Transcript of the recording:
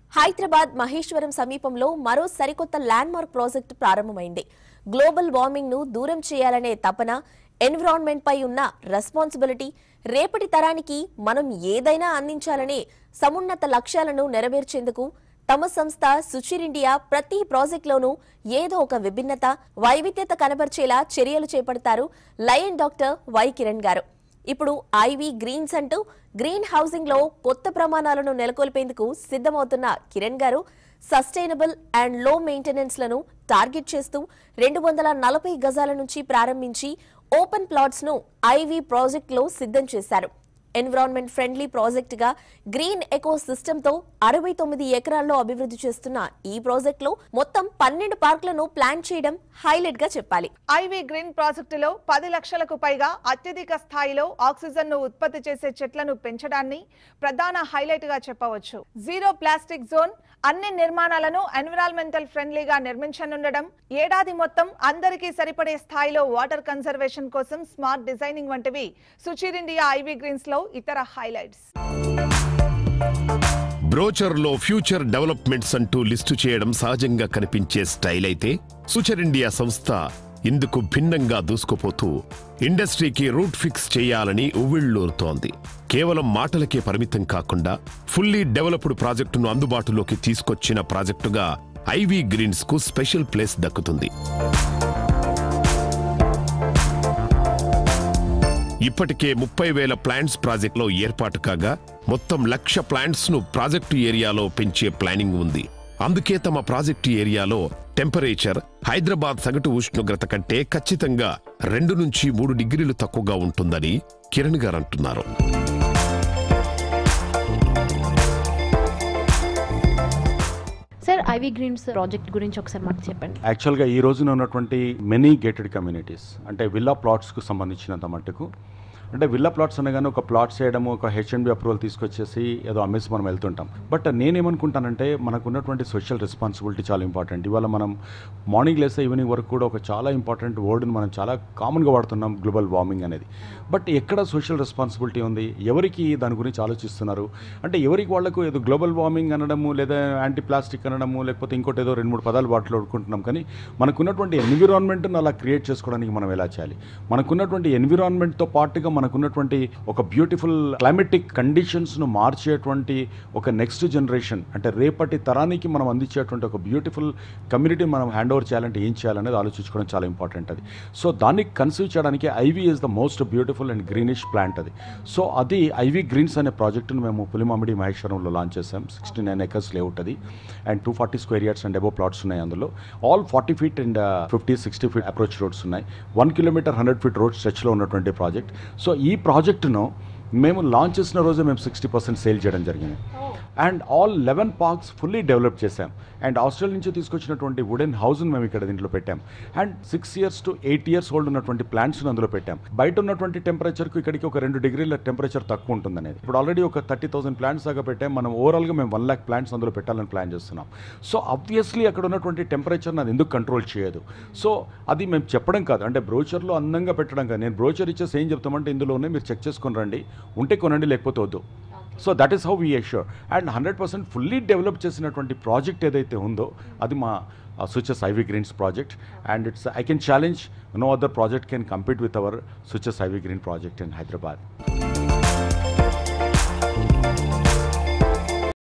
హైదరాబాద్ మహేశ్వరం సమీపంలో మరో సరికొత్త ల్యాండ్మార్క్ ప్రాజెక్టు ప్రారంభమైంది గ్లోబల్ వార్మింగ్ ను దూరం చేయాలనే తపన ఎన్విరాన్మెంట్ పై ఉన్న రెస్పాన్సిబిలిటీ రేపటి తరానికి మనం ఏదైనా అందించాలనే సమున్నత లక్ష్యాలను నెరవేర్చేందుకు తమ సంస్థ సుచిర్ ఇండియా ప్రతి ప్రాజెక్టులోనూ ఏదో ఒక విభిన్నత వైవిధ్యత కనబర్చేలా చర్యలు చేపడతారు లయన్ డాక్టర్ వై కిరణ్ గారు ఇప్పుడు ఐవి గ్రీన్స్ అంటూ గ్రీన్ హౌసింగ్ లో కొత్త ప్రమాణాలను నెలకొల్పేందుకు సిద్ధమవుతున్న కిరణ్ గారు సస్టైనబుల్ అండ్ లో మెయింటెనెన్స్ లను టార్గెట్ చేస్తూ రెండు వందల నలభై గజాల నుంచి ప్రారంభించి ఓపెన్ ప్లాట్స్ ను ఐవి ప్రాజెక్ట్ లో సిద్ధం చేశారు ఎన్విరాన్మెంట్ ఫ్రెండ్లీ ప్రాజెక్ట్ గా గ్రీన్ ఎకో సిస్టమ్ తో అరవై తొమ్మిది ఎకరాల్లో అభివృద్ధి చేస్తున్న ఈ ప్రాజెక్ట్ లో మొత్తం పన్నెండు పార్కులను ప్లాన్ చేయడం హైలైట్ గా చెప్పాలి ఐవీ గ్రీన్ ప్రాజెక్టులో పది లక్షలకు పైగా అత్యధిక స్థాయిలో ఆక్సిజన్ ను ఉత్పత్తి చేసే చెట్లను పెంచడాన్ని ప్రధాన హైలైట్ గా చెప్పవచ్చు జీరో ప్లాస్టిక్ జోన్ అన్ని నిర్మాణాలను ఎన్విరాన్మెంటల్ ఫ్రెండ్లీగా నిర్మించనుండడం ఏడాది మొత్తం అందరికీ సరిపడే స్థాయిలో వాటర్ కన్జర్వేషన్ కోసం స్మార్ట్ డిజైనింగ్ వంటివి సుచిర్ ఇండియా ఐవీ గ్రీన్స్ లో ఇతర హైలైట్స్ బ్రోచర్లో ఫ్యూచర్ డెవలప్మెంట్స్ అంటూ లిస్టు చేయడం సహజంగా కనిపించే స్టైల్ అయితే సుచర్ ఇండియా సంస్థ ఇందుకు భిన్నంగా దూసుకుపోతూ ఇండస్ట్రీకి రూట్ ఫిక్స్ చేయాలని ఉవ్విళ్ళూరుతోంది కేవలం మాటలకే పరిమితం కాకుండా ఫుల్లీ డెవలప్డ్ ప్రాజెక్టును అందుబాటులోకి తీసుకొచ్చిన ప్రాజెక్టుగా ఐవీ గ్రీన్స్ కు స్పెషల్ ప్లేస్ దక్కుతుంది ఇప్పటికే ముప్పై వేల ప్లాంట్స్ ప్రాజెక్టులో ఏర్పాటు కాగా మొత్తం లక్ష ప్లాంట్స్ ను ప్రాజెక్టు ఏరియాలో పెంచే ప్లానింగ్ ఉంది అందుకే తమ ప్రాజెక్టు ఏరియాలో టెంపరేచర్ హైదరాబాద్ సగటు ఉష్ణోగ్రత కంటే ఖచ్చితంగా రెండు నుంచి మూడు డిగ్రీలు తక్కువగా ఉంటుందని కిరణ్ గారు అంటున్నారు సార్ ఐవీ గ్రీన్స్ ప్రాజెక్ట్ గురించి ఒకసారి మాకు చెప్పండి యాక్చువల్గా ఈ రోజున ఉన్నటువంటి మెనీ గేటెడ్ కమ్యూనిటీస్ అంటే విల్లా ప్లాట్స్కు సంబంధించినంత మట్టుకు అంటే విల్లా ప్లాట్స్ అనగానే ఒక ప్లాట్స్ చేయడము ఒక హెచ్ఎంబి అప్రూవల్ తీసుకొచ్చేసి ఏదో అమ్మేసి మనం వెళ్తుంటాం బట్ నేనేమనుకుంటానంటే మనకు ఉన్నటువంటి సోషల్ రెస్పాన్సిబిలిటీ చాలా ఇంపార్టెంట్ ఇవాళ మనం మార్నింగ్ లేస్తే ఈవినింగ్ వరకు కూడా ఒక చాలా ఇంపార్టెంట్ వర్డ్ని మనం చాలా కామన్గా వాడుతున్నాం గ్లోబల్ వార్మింగ్ అనేది బట్ ఎక్కడ సోషల్ రెస్పాన్సిబిలిటీ ఉంది ఎవరికి దాని గురించి ఆలోచిస్తున్నారు అంటే ఎవరికి వాళ్ళకు ఏదో గ్లోబల్ వార్మింగ్ అనడము లేదా యాంటీ ప్లాస్టిక్ అనడము లేకపోతే ఇంకోటి ఏదో రెండు మూడు పదాలు వాడుకుంటున్నాం కానీ మనకున్నటువంటి ఎన్విరాన్మెంట్ను అలా క్రియేట్ చేసుకోవడానికి మనం ఎలా చేయాలి మనకున్నటువంటి ఎన్విరాన్మెంట్తో పాటుగా మనకున్నటువంటి ఒక బ్యూటిఫుల్ క్లైమేటిక్ కండిషన్స్ను మార్చేటువంటి ఒక నెక్స్ట్ జనరేషన్ అంటే రేపటి తరానికి మనం అందించేటువంటి ఒక బ్యూటిఫుల్ కమ్యూనిటీ మనం హ్యాండ్ ఓవర్ చేయాలంటే ఏం చేయాలనేది ఆలోచించుకోవడం చాలా ఇంపార్టెంట్ అది సో దాన్ని కన్సీవ్ చేయడానికి Ivy is the most beautiful and greenish plant అది సో అది ఐవీ గ్రీన్స్ అనే ప్రాజెక్టును మేము పులిమామిడి మహేశ్వరంలో లాంచ్ చేసాం సిక్స్టీ నైన్ ఎకర్స్ లేఅవుట్ అది and two forty square yards and above plots ఉన్నాయి అందులో all forty feet and fifty sixty feet approach roads ఉన్నాయి one kilometre hundred feet road స్ట్రెచ్లో ఉన్నటువంటి ప్రాజెక్ట్ సో ఈ ప్రాజెక్టును మేము లాంచ్ చేసిన రోజే మేము సిక్స్టీ పర్సెంట్ సేల్ చేయడం జరిగింది and all eleven parks fully develop చేశాం అండ్ ఆస్ట్రేలియా నుంచి తీసుకొచ్చినటువంటి వుడెన్ హౌస్ని మేము ఇక్కడ దీంట్లో పెట్టాం and six years to eight years old ఉన్నటువంటి ప్లాంట్స్ని అందులో పెట్టాం బయట ఉన్నటువంటి టెంపరేచర్కు ఇక్కడికి ఒక రెండు డిగ్రీల టెంపరేచర్ తక్కువ ఉంటుంది అనేది ఇప్పుడు ఆల్రెడీ ఒక థర్టీ థౌసండ్ ప్లాంట్స్ దాకా పెట్టాం మనం ఓవరాల్గా మేము వన్ ల్యాక్ ప్లాంట్స్ అందులో పెట్టాలని ప్లాన్ చేస్తున్నాం సో అబ్వియస్లీ అక్కడ ఉన్నటువంటి టెంపరేచర్ అది ఎందుకు కంట్రోల్ చేయదు సో అది మేము చెప్పడం కాదు అంటే బ్రోచర్లో అందంగా పెట్టడం కాదు నేను బ్రోచర్ ఇచ్చేసి ఏం చెప్తామంటే ఇందులోనే మీరు చెక్ చేసుకొని రండి ఉంటే కొనండి లేకపోతే వద్దు so that is how we assure and hundred percent fully develop చేసినటువంటి ప్రాజెక్ట్ ఏదైతే ఉందో అది మా switches Ivy Greens project and it's I can challenge no other project can compete with our switches Ivy Green project in Hyderabad